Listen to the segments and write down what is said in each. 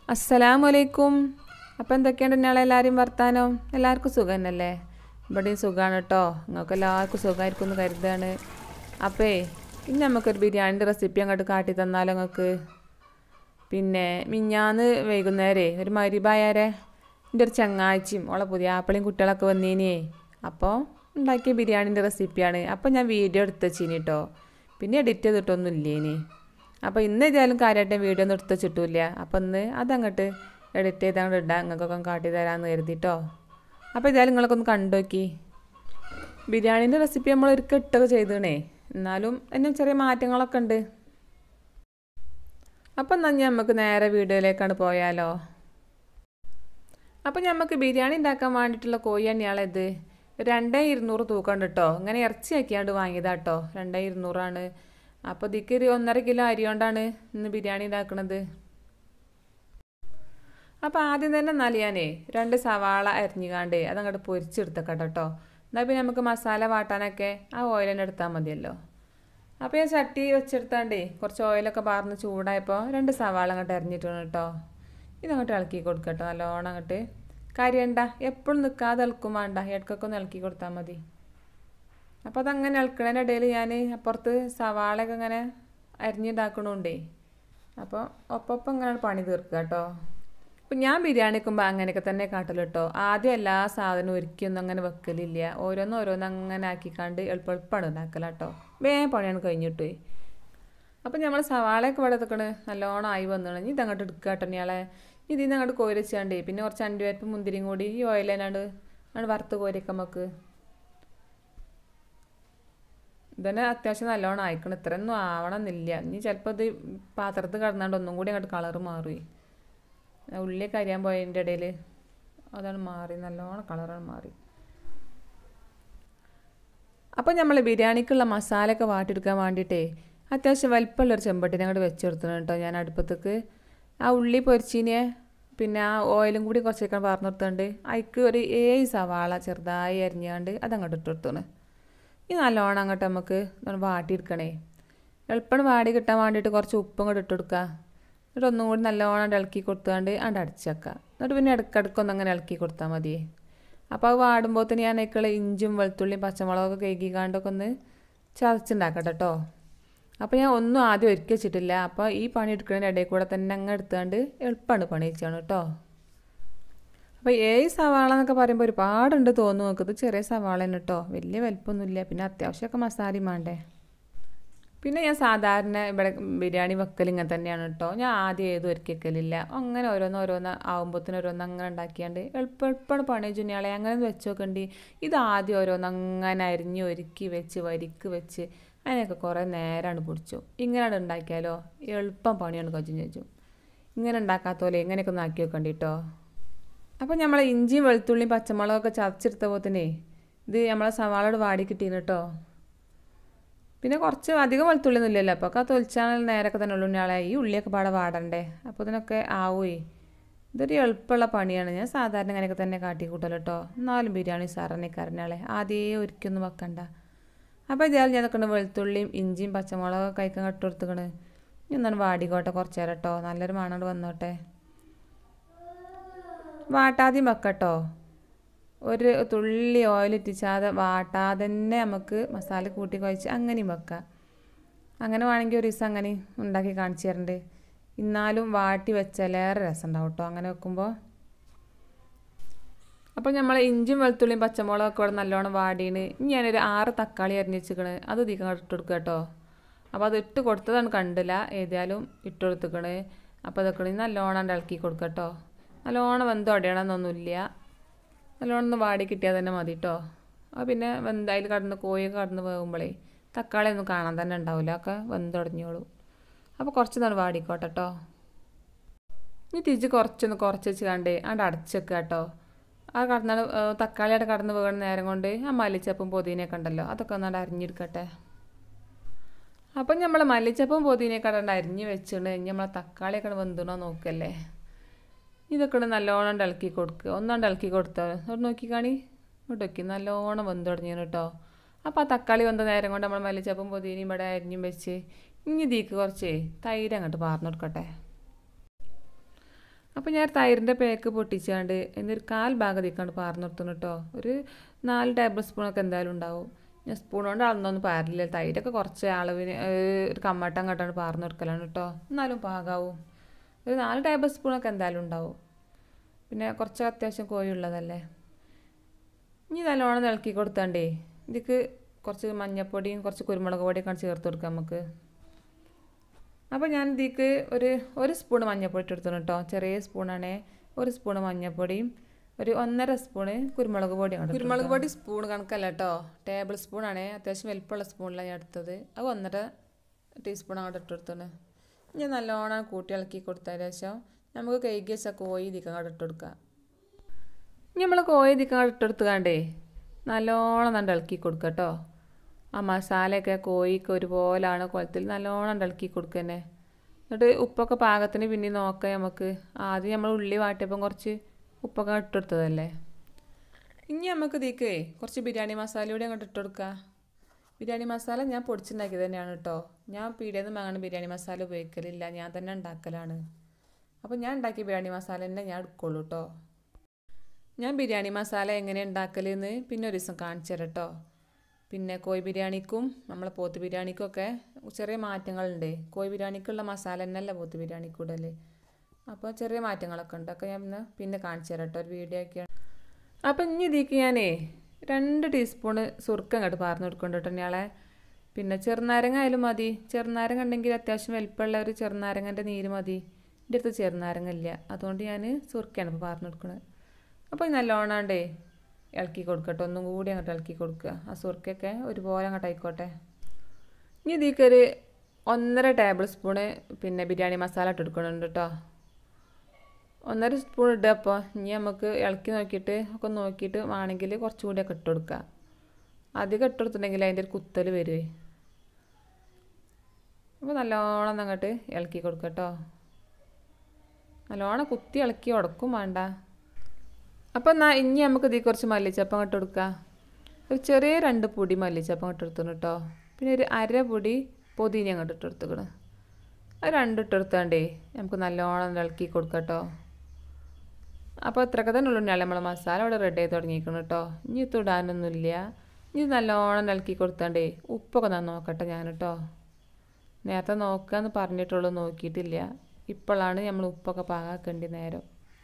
അസ്സലാമു അലൈക്കും അപ്പോൾ എന്തൊക്കെയുണ്ട് ഇന്നാളെ എല്ലാവരും വർത്താനോ എല്ലാവർക്കും സുഖം തന്നെയല്ലേ ഇവിടെയും സുഖമാണ് കേട്ടോ നിങ്ങൾക്ക് എല്ലാവർക്കും സുഖമായിരിക്കും എന്ന് കരുതാണ് അപ്പേ ഇനി നമുക്കൊരു ബിരിയാണിൻ്റെ റെസിപ്പി അങ്ങോട്ട് കാട്ടി തന്നാലോ നിങ്ങൾക്ക് പിന്നെ മിഞ്ഞാന്ന് വൈകുന്നേരേ ഒരു മരിബായാരെ എൻ്റെ ഒരു ചങ്ങാഴ്ചയും ഓളെ പുതിയ ആപ്പിളിയും കുട്ടികളൊക്കെ വന്നീനേ അപ്പോൾ ഉണ്ടാക്കിയ ബിരിയാണിൻ്റെ റെസിപ്പിയാണ് അപ്പോൾ ഞാൻ വീഡിയോ എടുത്ത് വെച്ചിനി കേട്ടോ പിന്നെ എഡിറ്റ് ചെയ്തിട്ടൊന്നും ഇല്ലേനി അപ്പോൾ ഇന്ന് ഏതായാലും കാര്യമായിട്ട് വീഡിയോ ഒന്നും എടുത്ത് വെച്ചിട്ടില്ല അപ്പോൾ ഇന്ന് അതങ്ങോട്ട് എഡിറ്റ് ചെയ്ത് അങ്ങോട്ട് ഇടാം നിങ്ങൾക്കൊക്കെ ഒന്ന് കാട്ടി തരാമെന്ന് കരുതിട്ടോ അപ്പോൾ ഏതായാലും നിങ്ങളൊക്കെ ഒന്ന് കണ്ടു നോക്കി ബിരിയാണീൻ്റെ റെസിപ്പി നമ്മൾ ഒരിക്കൽ ഇട്ടൊക്കെ ചെയ്തണേ എന്നാലും എന്നെ ചെറിയ മാറ്റങ്ങളൊക്കെ ഉണ്ട് അപ്പം എന്നാൽ നമുക്ക് നേരെ വീഡിയോയിലേക്കാണ് പോയാലോ അപ്പം നമുക്ക് ബിരിയാണി ഉണ്ടാക്കാൻ വേണ്ടിയിട്ടുള്ള കോഴി തന്നെയാണ് ഇത് രണ്ടേ ഇരുന്നൂറ് തൂക്കമുണ്ട് കേട്ടോ ഇങ്ങനെ ഇറച്ചി ആക്കിയാണ്ട് വാങ്ങിയതാട്ടോ രണ്ടേ ഇരുന്നൂറാണ് അപ്പോൾ ഇതിക്ക് ഒരു ഒന്നര കിലോ അരി കൊണ്ടാണ് ഇന്ന് ബിരിയാണി ഉണ്ടാക്കുന്നത് അപ്പോൾ ആദ്യം തന്നെ എന്നാൽ ഞാനേ രണ്ട് സവാള അരിഞ്ഞുകാണ്ട് അതങ്ങോട്ട് പൊരിച്ചെടുത്തേക്കട്ടോ കേട്ടോ എന്നാൽ പിന്നെ നമുക്ക് മസാല വാട്ടാനൊക്കെ ആ ഓയിൽ തന്നെ എടുത്താൽ മതിയല്ലോ അപ്പോൾ ഞാൻ ചട്ടി വെച്ചെടുത്താണ്ടേ കുറച്ച് ഓയിലൊക്കെ പാർന്ന് ചൂടായപ്പോൾ രണ്ട് സവാള അങ്ങോട്ട് അരിഞ്ഞിട്ടാണ് കേട്ടോ ഇതങ്ങോട്ട് ഇളക്കി കൊടുക്കട്ടോ നല്ലോണം അങ്ങോട്ട് കരിയണ്ട എപ്പോഴും നിൽക്കാതെ ഇളക്കും വേണ്ട ഇടക്കൊക്കെ ഒന്ന് ഇളക്കി കൊടുത്താൽ മതി അപ്പോൾ അതങ്ങനെ ഇളക്കണതിൻ്റെ ഇടയിൽ ഞാൻ അപ്പുറത്ത് സവാളയൊക്കെ ഇങ്ങനെ അരിഞ്ഞിണ്ടാക്കണുണ്ടേ അപ്പോൾ ഒപ്പം ഇങ്ങനെ പണി തീർക്കുക കേട്ടോ ഇപ്പം ഞാൻ ബിരിയാണി വെക്കുമ്പോൾ അങ്ങനെയൊക്കെ തന്നെ കാട്ടല് കേട്ടോ ആദ്യം എല്ലാ സാധനവും ഒരുക്കിയൊന്നും അങ്ങനെ വെക്കലില്ല ഓരോന്ന് ഓരോന്ന് അങ്ങനെ ആക്കിക്കാണ്ട് എളുപ്പം എളുപ്പമാണ് ഉണ്ടാക്കല കേട്ടോ വേഗം പണിയാണ് കഴിഞ്ഞിട്ട് അപ്പം നമ്മൾ സവാളയൊക്കെ ഇവിടെ എടുക്കണ് നല്ലോണം ആയി വന്നാണ് ഇനി ഇതങ്ങോട്ട് എടുക്കുക കേട്ടോ ഇയാളെ ഇതിൽ നിന്ന് അങ്ങോട്ട് കോരി വെച്ചാണ്ടേ പിന്നെ കുറച്ച് അണ്ടിവേപ്പ് മുന്തിരിയും കൂടി ഈ ഓയിലേനാണ്ട് ആണ് വറുത്ത് കോരിയൊക്കെ നമുക്ക് ഇതന്നെ അത്യാവശ്യം നല്ലോണം ആയിക്കണം ഇത്രയൊന്നും ആവണമെന്നില്ല ഇനി ചിലപ്പോൾ ഇത് പാത്രത്തിൽ കിടന്നാണ്ട് ഒന്നും കൂടി അങ്ങോട്ട് കളറ് മാറി ഉള്ളിയൊക്കെ അരിയാൻ പോയതിൻ്റെ ഇടയിൽ അതാണ് മാറി നല്ലോണം കളറാണ് മാറി അപ്പോൾ നമ്മൾ ബിരിയാണിക്കുള്ള മസാലയൊക്കെ വാട്ടിയെടുക്കാൻ വേണ്ടിയിട്ടേ അത്യാവശ്യം വലിപ്പമുള്ളൊരു ചെമ്പട്ടിനെ അങ്ങോട്ട് വെച്ചെടുത്തണം കേട്ടോ ഞാൻ അടുപ്പത്തേക്ക് ആ ഉള്ളി പൊരിച്ചിനെ പിന്നെ ആ ഓയിലും കൂടി കുറച്ചൊക്കെ പറഞ്ഞു കൊടുത്തുകൊണ്ട് അതിക്ക് ഒരു ഏഴ് സവാള ചെറുതായി അരിഞ്ഞാണ്ട് അതങ്ങോട്ട് ഇട്ട് കൊടുത്തോണ് ഈ നല്ലോണം അങ്ങോട്ട് നമുക്ക് വാട്ടിയെടുക്കണേ എളുപ്പം വാടി കിട്ടാൻ വേണ്ടിയിട്ട് കുറച്ച് ഉപ്പും കൂടെ ഇട്ട് കൊടുക്കുക എന്നിട്ട് ഒന്നും കൂടി നല്ലോണം ഇളക്കി കൊടുത്താണ്ട് അണ്ട് അടച്ചേക്കുക എന്നിട്ട് പിന്നെ ഇടയ്ക്കിടയ്ക്കൊന്നും അങ്ങനെ ഇളക്കി കൊടുത്താൽ മതി അപ്പോൾ അത് വാടുമ്പോഴത്തേന് ഞാൻ അതിക്കുള്ള ഇഞ്ചും വെളുത്തുള്ളിയും പച്ചമുളകൊക്കെ കഴുകിക്കാണ്ടൊക്കെ ഒന്ന് ചതച്ചുണ്ടാക്കട്ടെ കേട്ടോ അപ്പോൾ ഞാൻ ഒന്നും ആദ്യം ഒരുക്കി വെച്ചിട്ടില്ല അപ്പോൾ ഈ പണി എടുക്കുന്നതിൻ്റെ ഇടയിൽ കൂടെ തന്നെ അങ്ങ് എടുത്തുകൊണ്ട് എളുപ്പമാണ് പണി വെച്ചാണ് കേട്ടോ അപ്പോൾ ഏഴ് സവാള എന്നൊക്കെ പറയുമ്പോൾ ഒരുപാടുണ്ട് തോന്നുന്നു നോക്കുന്നത് ചെറിയ സവാള തന്നെ കേട്ടോ വലിയ വലിപ്പമൊന്നുമില്ല പിന്നെ അത്യാവശ്യമൊക്കെ മസാലയും വേണ്ടേ പിന്നെ ഞാൻ സാധാരണ ഇവിടെ ബിരിയാണി വെക്കൽ ഇങ്ങനെ തന്നെയാണ് കേട്ടോ ഞാൻ ആദ്യം ഏത് ഒരുക്കി വെക്കലില്ല അങ്ങനെ ഓരോന്ന് ഓരോന്ന് ആകുമ്പോഴത്തേന് ഓരോന്ന് അങ്ങനെ ഉണ്ടാക്കിയാണ്ട് എളുപ്പം എളുപ്പമാണ് പണി ജുനിയാളെ അങ്ങനെ വെച്ച് നോക്കണ്ടി ഇത് ആദ്യം ഓരോന്ന് അങ്ങനെ അരിഞ്ഞ് ഒരുക്കി വെച്ച് വരിക്ക് വെച്ച് അതിനൊക്കെ കുറേ നേരമാണ് പിടിച്ചു ഇങ്ങനെയാണ് ഉണ്ടാക്കിയാലോ എളുപ്പം പണിയാണ് കൊച്ചു ചോദിച്ചു ഇങ്ങനെ ഉണ്ടാക്കാത്ത പോലെ ഇങ്ങനെയൊക്കെ ഒന്ന് ആക്കി വെക്കണ്ടി കേട്ടോ അപ്പോൾ നമ്മൾ ഇഞ്ചിയും വെളുത്തുള്ളിയും പച്ചമുളകൊക്കെ ചതച്ചെടുത്ത പോലെ തന്നെ ഇത് നമ്മളെ സവാളോട് വാടി കിട്ടീന് കേട്ടോ പിന്നെ കുറച്ച് അധികം വെളുത്തുള്ളി ഒന്നും ഇല്ലല്ലോ അപ്പോൾ ഒക്കെ തൊലിച്ചാൽ നേരൊക്കെ തന്നെ ഉള്ളൂ ഞാളെ ഈ ഉള്ളിയൊക്കെ പാടെ വാടണ്ടേ അപ്പോൾ ഇതിനൊക്കെ ആവുമേ ഇതൊരു എളുപ്പമുള്ള പണിയാണ് ഞാൻ സാധാരണ ഇങ്ങനെയൊക്കെ തന്നെ കാട്ടി കൂട്ടല്ലോ കേട്ടോ എന്നാലും ബിരിയാണി സാറിനെ കരഞ്ഞാളെ ആദ്യമേ ഒരുക്കൊന്നും വെക്കണ്ട അപ്പോൾ ഇതായാലും ഞാൻ നിൽക്കുന്നത് വെളുത്തുള്ളിയും ഇഞ്ചിയും പച്ചമുളകൊക്കെ കഴിക്കാൻ ഇട്ട് കൊടുത്തുക്കണ് ഇനി ഒന്നാണ് വാടിക്കോട്ടെ കുറച്ച് നേരം കേട്ടോ നല്ലൊരു മണോട് വന്നോട്ടെ വാട്ടാദ്യം വെക്കട്ടോ ഒരു തുള്ളി ഓയിൽ ഇറ്റിച്ചാതെ വാട്ടാതെ തന്നെ നമുക്ക് മസാല കൂട്ടി കുഴച്ച് അങ്ങനെയും വെക്കാം അങ്ങനെ വേണമെങ്കിൽ ഒരു ദിവസം അങ്ങനെ ഉണ്ടാക്കി കാണിച്ചു തരണ്ട് എന്നാലും വാട്ടി വെച്ചാലേറെ രസം ഉണ്ടാവും കേട്ടോ അങ്ങനെ വെക്കുമ്പോൾ അപ്പോൾ നമ്മൾ ഇഞ്ചിയും വെളുത്തുള്ളിയും പച്ചമുളകൊക്കെ ഇവിടെ നല്ലോണം വാടീന് ഇനി ഞാനൊരു ആറ് തക്കാളി അരിഞ്ഞ് വെച്ചിക്കണ് അത് ഇതിക്ക് ഇട്ട് കൊടുക്കുക കേട്ടോ അപ്പോൾ അത് ഇട്ട് കൊടുത്തതാണ് കണ്ടില്ല ഏതായാലും ഇട്ട് കൊടുത്തുക്കണ് അപ്പോൾ ഇതൊക്കെ നല്ലോണം ഇളക്കി കൊടുക്കുക കേട്ടോ നല്ലോണം വെന്ത് ഒടയണമെന്നൊന്നുമില്ല നല്ലോണം ഒന്ന് വാടി കിട്ടിയാൽ തന്നെ മതി കേട്ടോ ആ പിന്നെ വെന്ത് അതിൽ കടന്ന് കോഴിയൊക്കെ കടന്ന് വേകുമ്പോഴേ തക്കാളി ഒന്നും കാണാൻ തന്നെ ഉണ്ടാവില്ല ഒക്കെ വെന്തുടഞ്ഞോളൂ അപ്പോൾ കുറച്ച് നാൾ വാടിക്കോട്ടെ കേട്ടോ ഇനി തിരിച്ച് കുറച്ചൊന്ന് കുറച്ച് വെച്ച് കണ്ടേ അവിടെ അടച്ച് വെക്കുക കേട്ടോ ആ കടന്ന തക്കാളി അവിടെ കടന്ന് വീണ നേരം കൊണ്ട് ആ മല്ലിച്ചപ്പും പൊതിനയൊക്കെ ഉണ്ടല്ലോ അതൊക്കെ ഒന്നാണ്ട് അരിഞ്ഞെടുക്കട്ടെ അപ്പം നമ്മൾ മല്ലിച്ചപ്പും പൊതിനയൊക്കെ അവിടെ അരിഞ്ഞ് വെച്ചിട്ടുണ്ട് ഇനി നമ്മളെ തക്കാളിയൊക്കെ വെന്തണോ നോക്കല്ലേ ഇതൊക്കെ നല്ലോണം ഇളക്കി കൊടുക്കുക ഒന്നാണ്ട് ഇളക്കി കൊടുത്താൽ അവിടെ നോക്കി കാണി ഇങ്ങോട്ട് വെക്കി നല്ലോണം വെന്ത് തുടങ്ങി കേട്ടോ അപ്പോൾ ആ തക്കാളി വെന്ത നേരം കൊണ്ട് നമ്മൾ മല്ലിച്ചപ്പും പൊതിനയും ഇവിടെ അരിഞ്ഞും വെച്ച് ഇനി ഇതിക്ക് കുറച്ച് തൈര് അങ്ങോട്ട് പാർന്നു കൊടുക്കട്ടെ അപ്പോൾ ഞാൻ തൈരിൻ്റെ പേക്ക് പൊട്ടിച്ചാണ്ട് എന്നൊരു കാൽ ഭാഗം തീക്കാണ്ട് പാർന്നു നിർത്തുന്നു കേട്ടോ ഒരു നാല് ടേബിൾ സ്പൂണൊക്കെ എന്തായാലും ഉണ്ടാവും ഞാൻ സ്പൂൺ കൊണ്ട് അളന്നൊന്നും പാരില്ല തൈരൊക്കെ കുറച്ച് അളവിന് ഏഹ്, ഒരു കമ്മട്ടം കണ്ടാണ് പാർന്നു കൊടുക്കലാണ് കേട്ടോ എന്നാലും പാകാവും ഒരു നാല് ടേബിൾ സ്പൂണൊക്കെ എന്തായാലും ഉണ്ടാവും പിന്നെ കുറച്ച് അത്യാവശ്യം കോഴി ഉള്ളതല്ലേ ഇനി നല്ലോണം ഇളക്കി കൊടുത്താണ്ടേ ഇതിക്ക് കുറച്ച് മഞ്ഞപ്പൊടിയും കുറച്ച് കുരുമുളക് പൊടിയൊക്കെ ചേർത്ത് കൊടുക്കാം നമുക്ക് അപ്പോൾ ഞാൻ ഇതിക്ക് ഒരു ഒരു സ്പൂൺ മഞ്ഞൾപ്പൊടി ഇട്ടെടുത്തു കേട്ടോ ചെറിയ സ്പൂണാണേ ഒരു സ്പൂൺ മഞ്ഞൾപ്പൊടിയും ഒരു ഒന്നര സ്പൂണ് കുരുമുളക് പൊടിയാണ് കുരുമുളക് പൊടി സ്പൂൺ കണക്കല്ല കേട്ടോ ടേബിൾ സ്പൂണാണേ അത്യാവശ്യം വലിപ്പമുള്ള സ്പൂണിലാണ് ഞാൻ എടുത്തത് അത് ഒന്നര ടീസ്പൂൺ അങ്ങോട്ട് ഇട്ടെടുത്താണ് ഞാൻ നല്ലോണം കൂട്ടി ഇളക്കി കൊടുത്തതിന് ശേഷം നമുക്ക് കൈകി വെച്ച കോഴി ഇതിക്ക് അങ്ങോട്ട് ഇട്ട് കൊടുക്കാം ഇനി നമ്മൾ കോഴി ഇതിക്ക് അങ്ങോട്ട് ഇട്ടെടുത്തുകാണ്ടേ നല്ലോണം നല്ല ഇളക്കി കൊടുക്കുക കേട്ടോ ആ മസാലയൊക്കെ കോഴിക്ക് ഒരുപോലാണ് കുളത്തിൽ നല്ലോണം ഇളക്കി കൊടുക്കുക തന്നെ എന്നിട്ട് ഉപ്പൊക്കെ പാകത്തിന് പിന്നെ നോക്കാം നമുക്ക് ആദ്യം നമ്മൾ ഉള്ളി വാട്ടിയപ്പം കുറച്ച് ഉപ്പൊക്കെ ഇട്ടെടുത്തതല്ലേ ഇനി നമുക്ക് ഇതിക്ക് കുറച്ച് ബിരിയാണി മസാല കൂടി അങ്ങോട്ട് ഇട്ട് കൊടുക്കുക ബിരിയാണി മസാല ഞാൻ പൊടിച്ചുണ്ടാക്കിയത് തന്നെയാണ് കേട്ടോ ഞാൻ പീടിയിൽ നിന്ന് വാങ്ങുന്ന ബിരിയാണി മസാല ഉപയോഗിക്കലില്ല ഞാൻ തന്നെ ഉണ്ടാക്കലാണ് അപ്പോൾ ഞാൻ ഉണ്ടാക്കിയ ബിരിയാണി മസാല തന്നെ ഞാൻ എടുക്കുള്ളൂ കേട്ടോ ഞാൻ ബിരിയാണി മസാല എങ്ങനെ ഉണ്ടാക്കലെന്ന് പിന്നെ ഒരു ദിവസം കാണിച്ചു തരാം കേട്ടോ പിന്നെ കോഴി ബിരിയാണിക്കും നമ്മളെ പോത്ത് ബിരിയാണിക്കും ഒക്കെ ചെറിയ മാറ്റങ്ങളുണ്ട് കോഴി ബിരിയാണിക്കുള്ള മസാല തന്നെയല്ല പോത്ത് ബിരിയാണിക്ക് ഇടല് അപ്പോൾ ചെറിയ മാറ്റങ്ങളൊക്കെ ഉണ്ട് ഒക്കെ ഞാൻ ഇന്ന് പിന്നെ കാണിച്ചു തരാം കേട്ടോ ഒരു വീഡിയോ ഒക്കെയാണ് അപ്പം ഇനി ഇതിക്ക് ഞാനേ രണ്ട് ടീസ്പൂണ് സുർക്ക അങ്ങോട്ട് പാർന്ന് കൊടുക്കുന്നുണ്ട് കേട്ടോ ഞാളെ പിന്നെ ചെറുനാരങ്ങ ആയാലും മതി ചെറുനാരങ്ങ ഉണ്ടെങ്കിൽ അത്യാവശ്യം വലിപ്പമുള്ള ഒരു ചെറുനാരങ്ങൻ്റെ നീര് മതി എൻ്റെ അടുത്ത് ചെറുനാരങ്ങ ഇല്ല അതുകൊണ്ട് ഞാൻ സുർക്കയാണ് ഇപ്പോൾ പാർന്ന് കൊടുക്കുന്നത് അപ്പോൾ നല്ലോണാണ്ടേ ഇളക്കി കൊടുക്കട്ടെ ഒന്നും കൂടി അങ്ങോട്ട് ഇളക്കി കൊടുക്കുക ആ സുർക്കൊക്കെ ഒരുപോലെ അങ്ങോട്ട് ആയിക്കോട്ടെ ഇനി ഇതിക്കൊരു ഒന്നര ടേബിൾ സ്പൂണ് പിന്നെ ബിരിയാണി മസാല ഇട്ട് കൊടുക്കുന്നുണ്ട് കേട്ടോ ഒന്നര സ്പൂൺ ഇടുക അപ്പോൾ ഇനി നമുക്ക് ഇളക്കി നോക്കിയിട്ട് ഒക്കെ നോക്കിയിട്ട് വേണമെങ്കിൽ കുറച്ചും കൂടിയൊക്കെ ഇട്ട് കൊടുക്കുക അധികം ഇട്ട് കൊടുത്തിട്ടുണ്ടെങ്കിൽ അതിൻ്റെ ഒരു കുത്തൽ വരുവേ അപ്പോൾ നല്ലോണം ഒന്ന് അങ്ങോട്ട് ഇളക്കി കൊടുക്കുക കേട്ടോ നല്ലോണം കുത്തി ഇളക്കി ഉടക്കും വേണ്ട അപ്പോൾ എന്നാൽ ഇനി നമുക്ക് ഇതിൽ കുറച്ച് മല്ലിച്ചപ്പം അങ്ങോട്ട് കൊടുക്കാം ഒരു ചെറിയ രണ്ട് പൊടി മല്ലിച്ചപ്പം അങ്ങോട്ട് എടുത്തോണം കേട്ടോ പിന്നെ ഒരു അര പൊടി പൊതിന അങ്ങോട്ട് ഇട്ട് കൊടുത്തുക്കണം അത് രണ്ടും ഇട്ടെടുത്താണ്ടേ നമുക്ക് നല്ലോണം ഇളക്കി കൊടുക്കാം കേട്ടോ അപ്പോൾ ഇത്രയൊക്കെ തന്നെ ഉള്ളൂ നമ്മൾ മസാല ഇവിടെ റെഡി ആയി തുടങ്ങിയിരിക്കണം കേട്ടോ ഇനി തൊടാനൊന്നുമില്ല ഇനി ഇത് നല്ലോണം ഇളക്കി കൊടുത്താണ്ടേ ഉപ്പൊക്കെ ഞാൻ നോക്കട്ടെ ഞാൻ കേട്ടോ നേരത്തെ നോക്കാന്ന് പറഞ്ഞിട്ടുള്ളൂ നോക്കിയിട്ടില്ല ഇപ്പോഴാണ് നമ്മൾ ഉപ്പൊക്കെ പാകാക്കേണ്ടി നേരം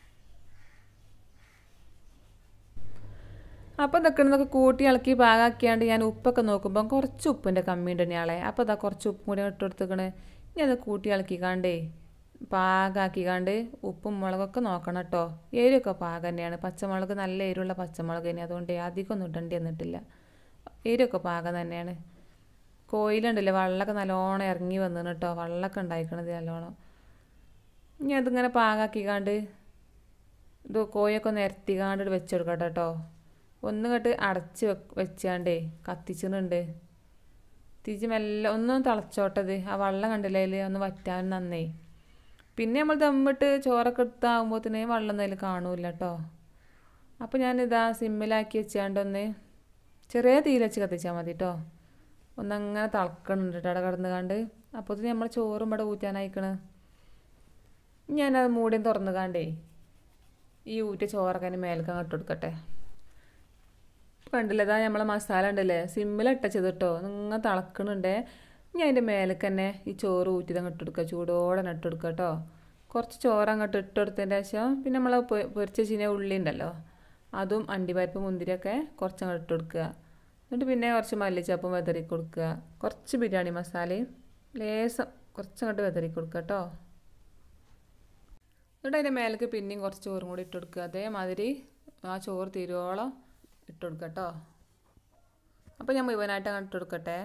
അപ്പോൾ നിൽക്കുന്നതൊക്കെ കൂട്ടി ഇളക്കി പാകാക്കിയാണ്ട് ഞാൻ ഉപ്പൊക്കെ നോക്കുമ്പം കുറച്ച് ഉപ്പിൻ്റെ കമ്മിയുണ്ട് ഞാളെ അപ്പോൾ അതാ കുറച്ച് ഉപ്പും കൂടി ഇട്ട് കൊടുത്തേക്കണ് ഇനി അത് കൂട്ടി ഇളക്കിക്കാണ്ട് പാകാക്കിക്കാണ്ട് ഉപ്പും മുളകൊക്കെ നോക്കണം കേട്ടോ എരിവൊക്കെ പാകം തന്നെയാണ് പച്ചമുളക് നല്ല എരിവുള്ള പച്ചമുളക് തന്നെ അതുകൊണ്ട് അധികം ഒന്നും ഇടേണ്ടി വന്നിട്ടില്ല എരിവൊക്കെ പാകം തന്നെയാണ് കോയിലുണ്ടല്ലേ വെള്ളമൊക്കെ നല്ലോണം ഇറങ്ങി വന്നു കേട്ടോ വെള്ളമൊക്കെ ഉണ്ടായിക്കണത് നല്ലോണം ഇനി അതിങ്ങനെ പാകാക്കിക്കാണ്ട് ഇത് കോയൊക്കെ ഒന്ന് ഇരത്തിക്കാണ്ട് വെച്ചെടുക്കട്ടെ കേട്ടോ ഒന്നും ഇങ്ങോട്ട് അടച്ച് വെക്ക് വെച്ചാണ്ടേ കത്തിച്ചിട്ടുണ്ട് തിരിച്ച് മെല്ലെ ഒന്നും തിളച്ചോട്ടത് ആ വെള്ളം കണ്ടില്ലേ അതിൽ ഒന്ന് വറ്റാൻ നന്നേ പിന്നെ നമ്മൾ ദമ്മിട്ട് ചോറൊക്കെ എടുത്താകുമ്പോഴത്തേന് വെള്ളം അതിൽ കാണൂല കേട്ടോ അപ്പോൾ ഞാനിതാ സിമ്മിലാക്കി വെച്ചാണ്ടൊന്ന് ചെറിയ തീയിൽ വെച്ച് കത്തിച്ചാൽ മതി കേട്ടോ ഒന്നങ്ങനെ തിളക്കണുണ്ട് കേട്ടോ അവിടെ കിടന്ന് കണ്ട് അപ്പോൾ നമ്മൾ ചോറും ഇവിടെ ഊറ്റാനായിക്കണ് ഞാനത് മൂടിയും തുറന്നു കാണ്ടേ ഈ ഊറ്റിയ ചോറൊക്കെ അതിന് മേൽക്ക് അങ്ങോട്ട് കൊടുക്കട്ടെ കണ്ടില്ലേ ഇതാ നമ്മളെ മസാല ഉണ്ടല്ലേ സിമ്മിലിട്ടച്ചത് കേട്ടോ നിങ്ങൾ തിളക്കണുണ്ടേ ഇനി അതിൻ്റെ മേലേക്ക് തന്നെ ഈ ചോറ് ഊറ്റിയത് അങ്ങോട്ട് എടുക്കുക ചൂടോടെ ഇട്ട് കൊടുക്കുക കേട്ടോ കുറച്ച് ചോറ് അങ്ങോട്ട് ഇട്ട് കൊടുത്തതിൻ്റെ ശേഷം പിന്നെ നമ്മൾ പൊരിച്ച ചീന ഉള്ളി ഉണ്ടല്ലോ അതും അണ്ടിപ്പരിപ്പ് മുന്തിരിയൊക്കെ കുറച്ച് അങ്ങോട്ട് ഇട്ട് കൊടുക്കുക എന്നിട്ട് പിന്നെ കുറച്ച് മല്ലിച്ചപ്പും വെതറി കൊടുക്കുക കുറച്ച് ബിരിയാണി മസാലയും ലേസം കുറച്ച് അങ്ങോട്ട് വെതറി കൊടുക്കുക കേട്ടോ എന്നിട്ട് അതിൻ്റെ മേലേക്ക് പിന്നെയും കുറച്ച് ചോറും കൂടി ഇട്ട് കൊടുക്കുക അതേമാതിരി ആ ചോറ് തീരുവോളം ഇട്ട് കൊടുക്കുക കേട്ടോ അപ്പോൾ ഞാൻ മുഴുവനായിട്ട് അങ്ങ് ഇട്ട് കൊടുക്കട്ടെ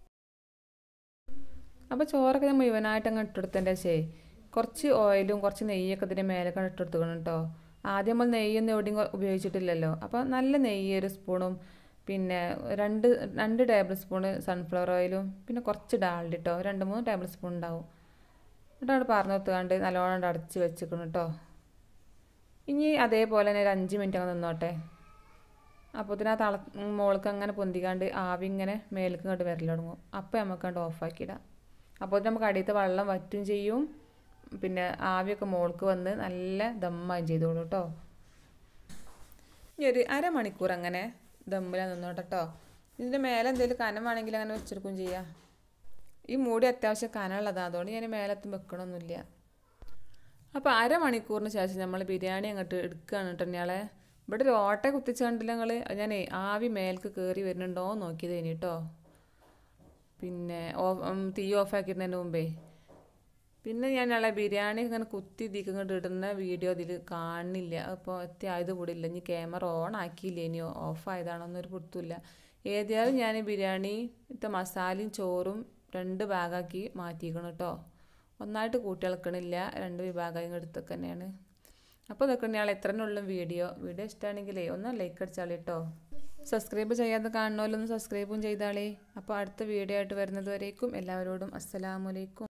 അപ്പോൾ ചോറൊക്കെ ഞാൻ മുഴുവനായിട്ട് അങ്ങ് ഇട്ട് കൊടുത്തതിൻ്റെ ശേ കുറച്ച് ഓയിലും കുറച്ച് നെയ്യൊക്കെ ഇതിൻ്റെ മേലൊക്കെ ഇട്ട് കൊടുക്കണം കേട്ടോ ആദ്യം നമ്മൾ നെയ്യൊന്നും എവിടെയും കൊ- ഉപയോഗിച്ചിട്ടില്ലല്ലോ അപ്പോൾ നല്ല നെയ്യ് ഒരു സ്പൂണും പിന്നെ രണ്ട് രണ്ട് ടേബിൾ സ്പൂണ് സൺഫ്ലവർ ഓയിലും പിന്നെ കുറച്ച് ഡാൾഡ കേട്ടോ രണ്ട് മൂന്ന് ടേബിൾ സ്പൂൺ ഉണ്ടാവും എന്നിട്ട് അവിടെ പറഞ്ഞു കൊടുത്തുകൊണ്ട് നല്ലോണം അങ്ങട് അടച്ച് വെച്ചിക്കണം കേട്ടോ ഇനി അതേപോലെ തന്നെ ഒരു അഞ്ച് മിനിറ്റ് അങ്ങ് നിന്നോട്ടെ അപ്പോൾ ഇതിനാ തള മോൾക്ക് അങ്ങനെ പൊന്തിക്കാണ്ട് ആവി ഇങ്ങനെ മേലേക്ക് ഇങ്ങോട്ട് വരൽ തുടങ്ങും അപ്പോൾ നമുക്ക് കണ്ട് ഓഫാക്കിയിടാം അപ്പോൾ നമുക്ക് അടിയത്തെ വെള്ളം വറ്റും ചെയ്യും പിന്നെ ആവിയൊക്കെ മോൾക്ക് വന്ന് നല്ല ദമ്മായി ചെയ്തോളൂ കേട്ടോ ഇനി ഒരു അരമണിക്കൂർ അങ്ങനെ ദമ്മിലാ നിന്നോട്ടെ കേട്ടോ ഇതിൻ്റെ മേലെ എന്തെങ്കിലും കനം വേണമെങ്കിൽ അങ്ങനെ വെച്ചെടുക്കും ചെയ്യാം ഈ മൂടി അത്യാവശ്യം കനമുള്ളതാണ് അതുകൊണ്ട് ഞാൻ മേലത്തും വെക്കണമൊന്നുമില്ല അപ്പോൾ അരമണിക്കൂറിന് ശേഷം നമ്മൾ ബിരിയാണി അങ്ങോട്ട് എടുക്കുകയാണ് കേട്ടോ ഞാളെ ഇവിടെ ഒരു ഓട്ട കുത്തിച്ചുകൊണ്ടില്ല ഞങ്ങൾ ഞാൻ ആവി മേൽക്ക് കയറി വരുന്നുണ്ടോ എന്ന് നോക്കിയത് ഇനി കേട്ടോ പിന്നെ ഓഫ് ഉം, തീ ഓഫ് ആക്കിയിരുന്നതിന് മുമ്പേ പിന്നെ ഞാൻ ഞങ്ങളെ ബിരിയാണി ഇങ്ങനെ കുത്തി ഇതിക്ക് ഇങ്ങോട്ട് ഇടുന്ന വീഡിയോ ഇതിൽ കാണുന്നില്ല അപ്പോൾ എത്തിയായത് കൂടി ഇല്ല ഇനി ക്യാമറ ഓൺ ആക്കിയില്ല ഇനി ഓഫ് ആയതാണോ എന്നൊരു പുറത്തുമില്ല ഏതായാലും ഞാൻ ബിരിയാണി ഇത്ത മസാലയും ചോറും രണ്ട് ഭാഗമാക്കി മാറ്റിയിരിക്കണം കേട്ടോ ഒന്നായിട്ട് കൂട്ടി ഇളക്കണില്ല രണ്ട് വിഭാഗം എടുത്തൊക്കെ തന്നെയാണ് അപ്പോൾ ഇതൊക്കെ ഞാൻ എത്രനുള്ളും വീഡിയോ വീഡിയോ ഇഷ്ടമാണെങ്കിലേ ഒന്ന് ലൈക്ക് അടിച്ചാളി കേട്ടോ സബ്സ്ക്രൈബ് ചെയ്യാതെ കാണുന്നവരൊന്ന് സബ്സ്ക്രൈബും ചെയ്താളേ അപ്പോൾ അടുത്ത വീഡിയോ ആയിട്ട് വരുന്നത് വരേക്കും എല്ലാവരോടും അസ്സലാമലൈക്കും